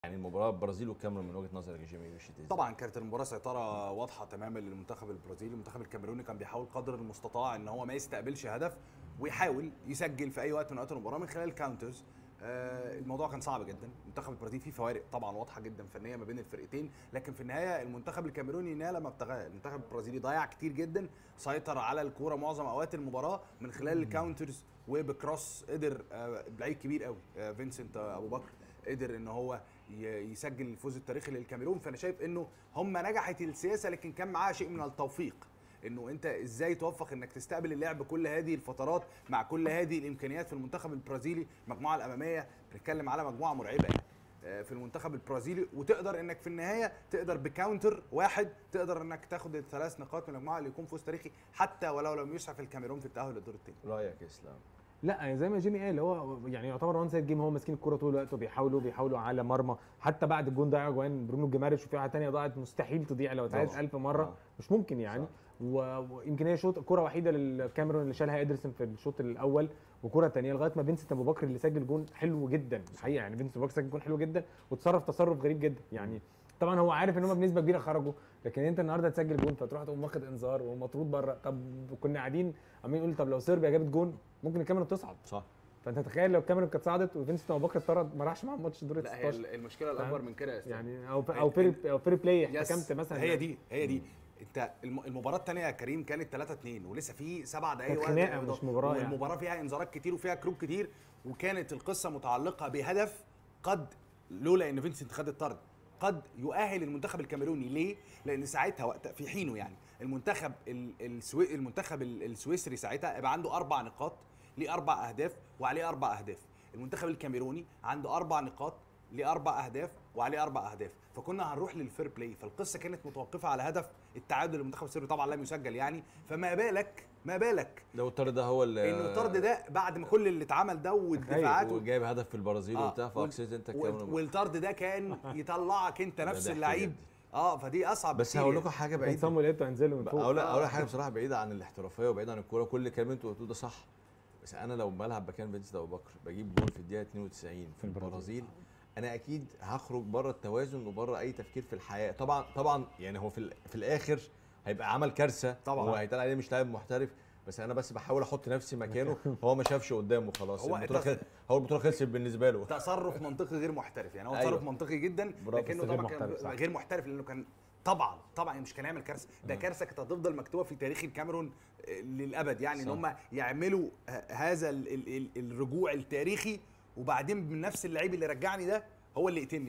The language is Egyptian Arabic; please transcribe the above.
يعني المباراه البرازيل والكاميرون من وجهه نظرك يا جيمي مشيت ازاي؟ طبعا كانت المباراه سيطره واضحه تماما للمنتخب البرازيلي المنتخب الكاميروني كان بيحاول قدر المستطاع ان هو ما يستقبلش هدف ويحاول يسجل في اي وقت من اوقات المباراه من خلال الكاونترز آه الموضوع كان صعب جدا المنتخب البرازيلي فيه فوارق طبعا واضحه جدا فنيه ما بين الفرقتين لكن في النهايه المنتخب الكاميروني نال ما ابتغاه المنتخب البرازيلي ضيع كتير جدا سيطر على الكوره معظم اوقات المباراه من خلال الكاونترز وبكروس قدر آه لعيب كبير قوي آه فينسنت آه ابو بكر قدر ان هو يسجل الفوز التاريخي للكاميرون فانا شايف انه هم نجحت السياسه لكن كان معاها شيء من التوفيق انه انت ازاي توفق انك تستقبل اللعب كل هذه الفترات مع كل هذه الامكانيات في المنتخب البرازيلي المجموعه الاماميه بنتكلم على مجموعه مرعبه يعني في المنتخب البرازيلي وتقدر انك في النهايه تقدر بكاونتر واحد تقدر انك تاخد الثلاث نقاط من المجموعه اللي يكون فوز تاريخي حتى ولو لم يسعف الكاميرون في التاهل للدور الثاني رايك يا اسلام لا يعني زي ما جيمي قال هو يعني يعتبر وان سايد جيم هو ماسكين الكوره طول الوقت وبيحاولوا بيحاولوا على مرمى حتى بعد الجون ضيع جوان برونو جمارش وفي واحده ثانيه ضاعت مستحيل تضيع لو اتعادت 1000 مره آه. مش ممكن يعني ويمكن هي شوط كره وحيده للكاميرون اللي شالها ادرسون في الشوط الاول وكره ثانيه لغايه ما فينسنت ابو بكر اللي سجل جون حلو جدا الحقيقه يعني فينسنت ابو بكر سجل جون حلو جدا وتصرف تصرف غريب جدا يعني طبعا هو عارف ان هم بنسبه كبيره خرجوا لكن انت النهارده تسجل جون فتروح تقوم واخد انذار ومطرود بره طب كنا قاعدين عمالين نقول طب لو صربيا جابت جون ممكن الكاميرون تصعد صح فانت تخيل لو الكاميرون كانت صعدت وفينسنت ابو بكر اتطرد ما راحش معاهم ماتش دور ال لا هي 16 المشكله الاكبر من كده يا أستاذ. يعني او او فيري او فيري بلاي يس، احتكمت مثلا هي دي هي دي انت الم- المباراه الثانيه يا كريم كانت 3 2 ولسه في سبع دقائق كانت وقت خناقة إضافي. مش مباراة يعني. والمباراه فيها انذارات كتير وفيها كروب كتير وكانت القصه متعلقه بهدف قد لولا ان فينسنت خد الطرد قد يؤهل المنتخب الكاميروني ليه؟ لان ساعتها وقت في حينه يعني المنتخب ال- السوي المنتخب ال- السويسري ساعتها يبقى عنده اربع نقاط ليه اربع اهداف وعليه اربع اهداف المنتخب الكاميروني عنده اربع نقاط ليه اربع اهداف وعليه اربع اهداف فكنا هنروح للفير بلاي فالقصه كانت متوقفه على هدف التعادل المنتخب السوري طبعا لم يسجل يعني فما بالك ما بالك لو الطرد ده هو اللي انه الطرد ده بعد ما كل اللي اتعمل ده والدفاعات وجايب هدف في البرازيل آه، وبتاع وال- فاكسيت انت وال- الكاميرون والطرد ده كان يطلعك انت نفس ضحك اللعيب جدا. اه فدي اصعب بس كتير هقول يعني. لكم حاجه كان بعيده صامويل ايتو هينزلوا من فوق اقول اقول لك حاجه بصراحه بعيده عن الاحترافيه وبعيده عن الكوره كل كلمه انتوا قلتوه ده صح بس انا لو بلعب مكان فينسنت ابو بكر بجيب جول في الدقيقه 92 في البرازيل انا اكيد هخرج بره التوازن وبره اي تفكير في الحياه طبعا طبعا يعني هو في ال- في الاخر هيبقى عمل كارثه طبعاً. هو هيتقال عليه مش لاعب محترف بس انا بس بحاول احط نفسي مكانه هو ما شافش قدامه خلاص هو البطوله التص- خل... هو البطوله خلصت بالنسبه له تصرف منطقي غير محترف يعني هو أيوة. تصرف منطقي جدا برافو، لكنه بس غير طبعا كان محترف، صح. غير محترف لانه كان طبعا طبعا مش كان يعمل كارثه ده كارثه كانت هتفضل مكتوبه في تاريخ الكاميرون آه، للابد يعني ان صح. هم يعملوا ه- هذا ال- ال- ال- الرجوع التاريخي وبعدين من نفس اللعيب اللي رجعني ده هو اللي يقتلني